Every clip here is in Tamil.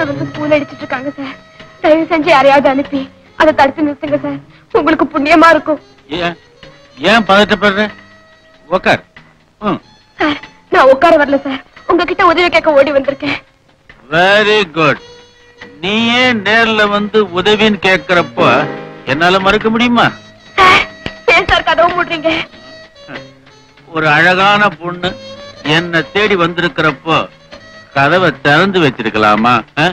மக்கள் வந்து ஸ்கூல் அடிச்சிட்டு இருக்காங்க சார் தயவு செஞ்சு யாரையாவது அனுப்பி அதை தடுத்து நிறுத்துங்க சார் உங்களுக்கு புண்ணியமா இருக்கும் ஏன் ஏன் பதட்டப்படுற உக்கார் ம் சார் நான் உட்கார வரல சார் உங்ககிட்ட உதவி கேட்க ஓடி வந்திருக்கேன் வெரி குட் நீயே நேர்ல வந்து உதவின்னு கேக்குறப்போ என்னால மறுக்க முடியுமா சார் ஏன் சார் கதவு மூடுறீங்க ஒரு அழகான பொண்ணு என்ன தேடி வந்திருக்கிறப்போ கதவை திறந்து வச்சிருக்கலாமா ஆ?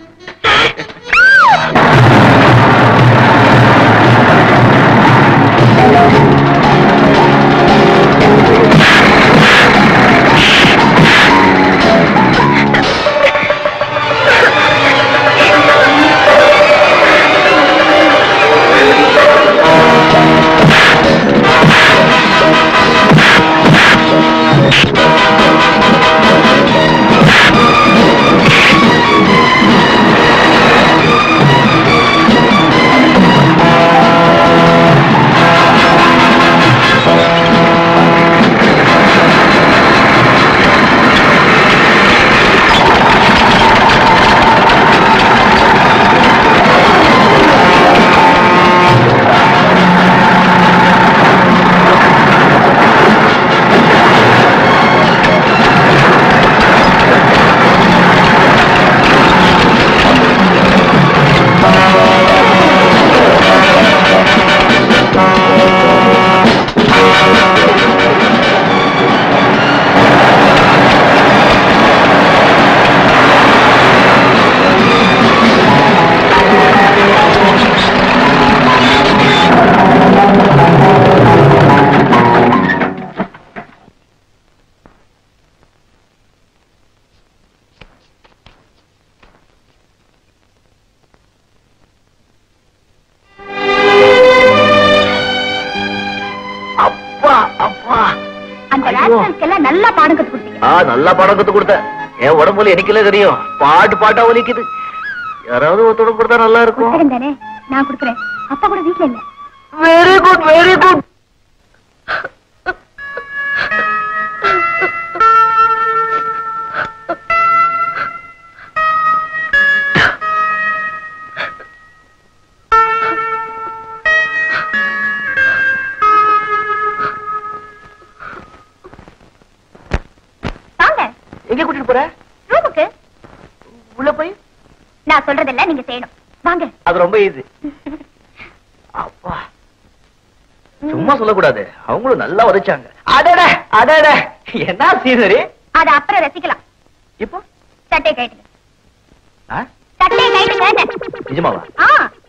அப்பா அப்பா அந்த ஐயோ. ராஸ்கல்ஸ்க்கெல்லாம் நல்லா பாடம் கத்து கொடுத்தீங்க ஆ நல்லா படம் கத்து கொடுத்த என் உடம்புல எனக்குல தெரியும் பாட்டு பாட்டா ஒலிக்குது யாராவது ஒருத்தடம் கொடுத்தா நல்லா இருக்கும் புத்தகம் தானே நான் கொடுக்குறேன் அப்பா கூட வீட்டுல இல்ல வெரி குட் வெரி குட் வாங்க எங்க கூட்டிட்டு போற ரூமுக்கு உள்ள போய் நான் சொல்றதெல்லாம் நீங்க செய்யணும் வாங்க அது ரொம்ப ஈஸி அப்பா சும்மா சொல்லக்கூடாது அவங்களும் நல்லா உதைச்சாங்க அடட அடட என்ன சீனரி அத அப்புறம் ரசிக்கலாம் இப்போ சட்டை கைட்டுங்க ஆ? சட்டை கைட்டுங்க நிஜமாவா ஆ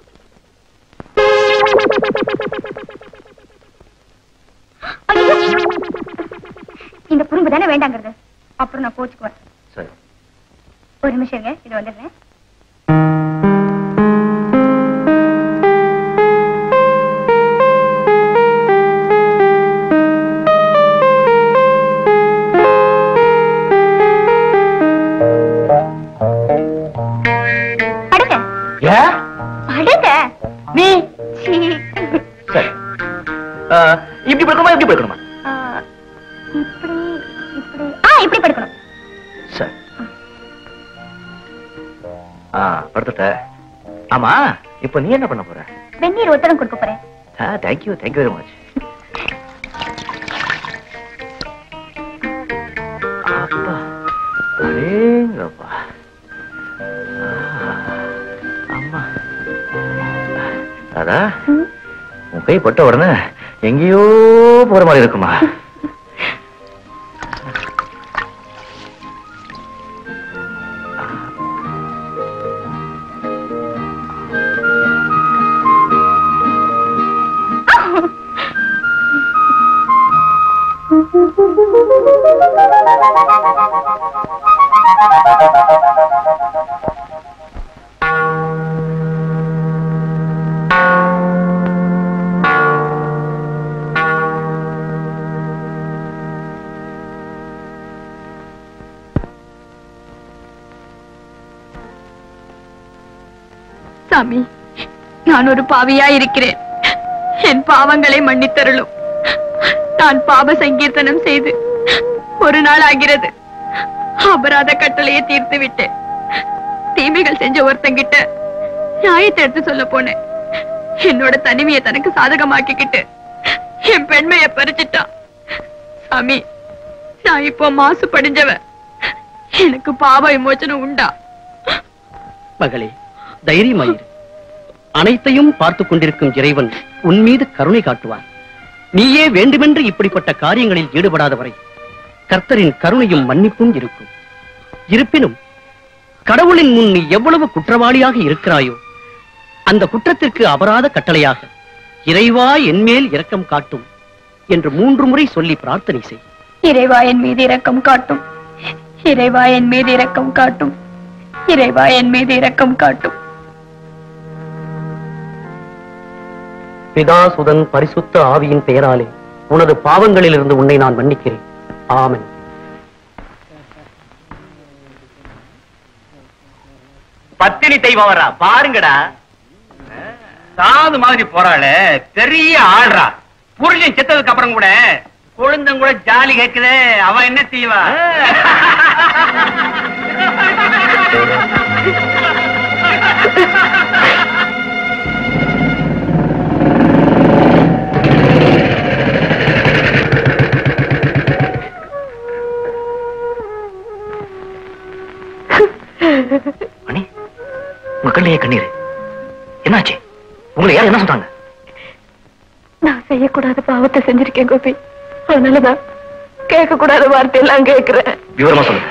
ஐயோ! இந்த குறும்பு தானே வேண்டாங்கிறது அப்புறம் நான் கோச்சுக்குவேன் சரி ஒரு நிமிஷம் இருங்க இது வந்துடுறேன் படுங்க ஏன் படுங்க நீ சீ. சரி ஆ, இப்படி படுக்கணுமா இப்படி படுக்கணுமா ஆ, இப்படி இப்படி ஆ இப்படி படுக்கணும் சரி ஆ படுத்துட்ட ஆமா இப்போ நீ என்ன பண்ண போற வெந்நீர் ஒத்தடம் கொடுக்க போறேன் ஆ தேங்க்யூ தேங்க்யூ வெரி மச் அப்பா அடேங்கப்பா ஆ, அம்மா அதா ம். உன் கை பட்ட உடனே எங்கேயோ போற மாதிரி இருக்குமா சாமி நான் ஒரு பாவியா இருக்கிறேன் என் பாவங்களை மன்னித்தருளும் நான் பாப சங்கீர்த்தனம் செய்து ஒரு நாள் ஆகிறது அபராத கட்டளையை தீர்த்து விட்டேன் தீமைகள் செஞ்ச ஒருத்தங்கிட்ட நியாயத்தை எடுத்து சொல்ல போனேன் என்னோட தனிமையை தனக்கு சாதகமாக்கிக்கிட்டு என் பெண்மைய பறிச்சிட்டான் சாமி நான் இப்போ மாசு படிஞ்சவ எனக்கு பாவ விமோச்சனம் உண்டா மகளே தைரியமாயிரு அனைத்தையும் பார்த்துக் கொண்டிருக்கும் இறைவன் உன் மீது கருணை காட்டுவார் நீயே வேண்டுமென்று இப்படிப்பட்ட காரியங்களில் ஈடுபடாத வரை கர்த்தரின் கருணையும் மன்னிப்பும் இருக்கும் இருப்பினும் கடவுளின் முன் நீ எவ்வளவு குற்றவாளியாக இருக்கிறாயோ அந்த குற்றத்திற்கு அபராத கட்டளையாக இறைவா என்மேல் இரக்கம் காட்டும் என்று மூன்று முறை சொல்லி பிரார்த்தனை செய் இறைவா என் மீது இரக்கம் காட்டும் இறைவா என் மீது இரக்கம் காட்டும் இறைவா என் மீது இரக்கம் காட்டும் பிதாசுதன் பரிசுத்த ஆவியின் பெயராலே உனது பாவங்களிலிருந்து உன்னை நான் மன்னிக்கிறேன் ஆமென் பத்தினி தெய்வம் வரா பாருங்கடா சாது மாதிரி போறாளே பெரிய ஆள்றா புருஷன் செத்ததுக்கு அப்புறம் கூட கொழுந்தம் கூட ஜாலி கேக்குதே அவன் என்ன செய்வா அண்ணி உங்க கண்ணிலே கண்ணீர் என்னாச்சு உங்களை யார் என்ன சொல்றாங்க நான் செய்யக்கூடாத பாவத்தை செஞ்சிருக்கேன் கோபி அதனாலதான் கேட்க கூடாத வார்த்தையெல்லாம் கேட்கிறேன் விவரமா சொல்லுங்க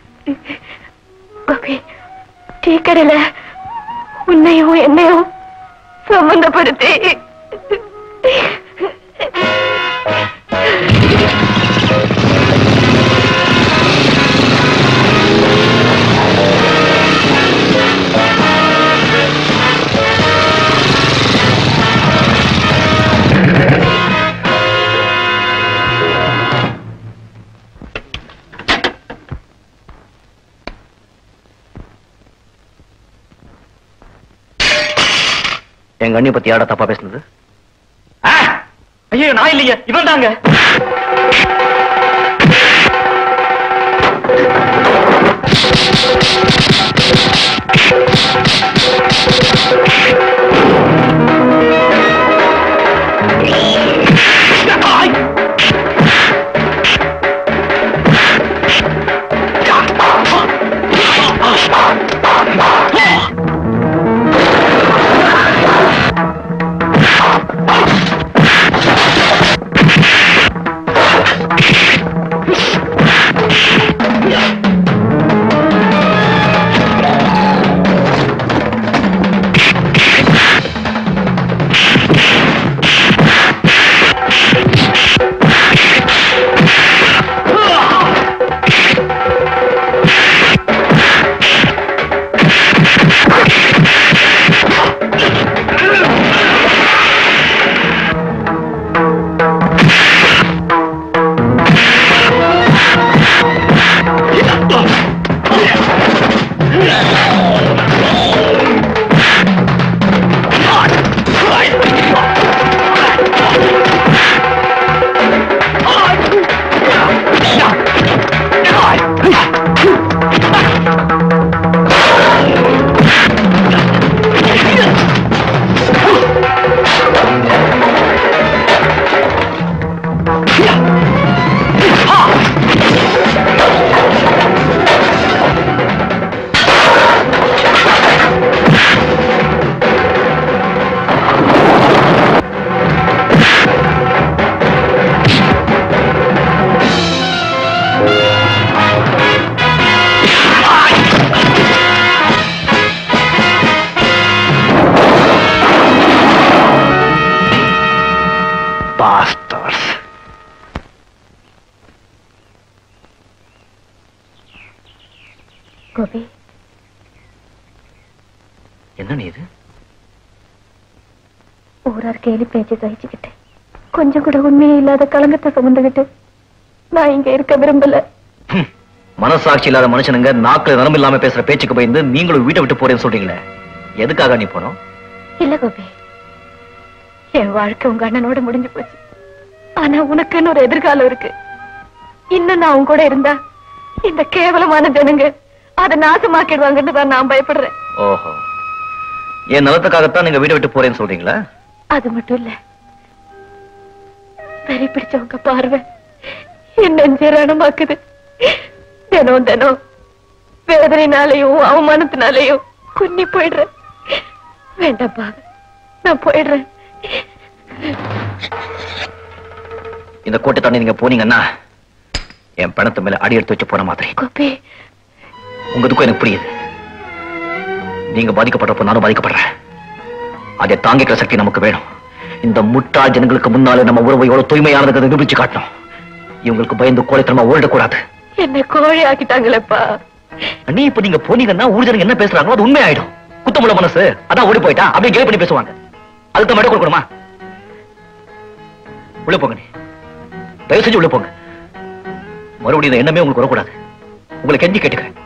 கோபி டீ கடையில உன்னையும் என்னையும் சம்பந்தப்படுத்தி எங்க அண்ணி பத்தி யாரா தப்பா பேசுனது ஐயோ நான் இல்லைங்க இவன் தாங்க Bastards. கோபி என்ன நீ இது ஊரார் கேலி பேச்சு சகிச்சுக்கிட்டு கொஞ்சம் கூட உண்மையே இல்லாத கலங்கத்தை சுமந்துகிட்டு நான் இங்க இருக்க விரும்பல ஹம். மனசாட்சி இல்லாத மனுஷனுங்க நாக்குல நரம்பு இல்லாம பேசுற பேச்சுக்கு பயந்து நீங்களும் வீட்டை விட்டு போறேன்னு சொல்றீங்களே எதுக்காக நீ போனோம் இல்ல கோபி என் வாழ்க்கை உங்க அண்ணனோட முடிஞ்சு போச்சு ஆனா உனக்குன்னு ஒரு எதிர்காலம் இருக்கு இன்னும் நான் உன் கூட இருந்தா இந்த கேவலமான ஜனங்க அதை நாசமாக்கிடுவாங்கன்னு தான் நான் பயப்படுறேன் ஓஹோ என் நலத்துக்காகத்தான் நீங்க வீட்டை விட்டு போறேன்னு சொல்றீங்களா அது மட்டும் இல்ல வெறி பிடிச்சவங்க பார்வை என் நெஞ்சரணமாக்குது தினம் தினம் வேதனைனாலையும் அவமானத்தினாலையும் குன்னி போயிடுறேன் வேண்டாம்ப்பா நான் போயிடுறேன் இந்த கோட்டை தாண்டி நீங்க போனீங்கன்னா என் பணத்து மேல அடி எடுத்து வச்சு போன மாதிரி கோபி உங்க துக்கம் எனக்கு புரியுது நீங்க பாதிக்கப்படுறப்ப நானும் பாதிக்கப்படுறேன் அதை தாங்கிக்கிற சக்தி நமக்கு வேணும் இந்த முட்டாள் ஜனங்களுக்கு முன்னாலே நம்ம உறவு எவ்வளவு தூய்மையானதுக்கு நிரூபிச்சு காட்டணும் இவங்களுக்கு பயந்து கோழைத்தனமா ஓடிடக்கூடாது என்ன கோழி ஆக்கிட்டாங்களேப்பா அண்ணி இப்ப நீங்க போனீங்கன்னா ஊர் ஜனங்க என்ன பேசுறாங்களோ அது உண்மையாயிடும் குத்தமுள்ள மனசு அதான் ஓடி போயிட்டா அப்படியே கேலி பண்ணி பேசுவாங்க அதுக்கு மட்டும் கொடுக்கணுமா உள்ள போங்க நீ தயவு செஞ்சு உள்ள போங்க மறுபடியும் இந்த எண்ணமே உங்களுக்கு வரக்கூடாது உங்களை கெஞ்சி கேட்டுக்கிறேன்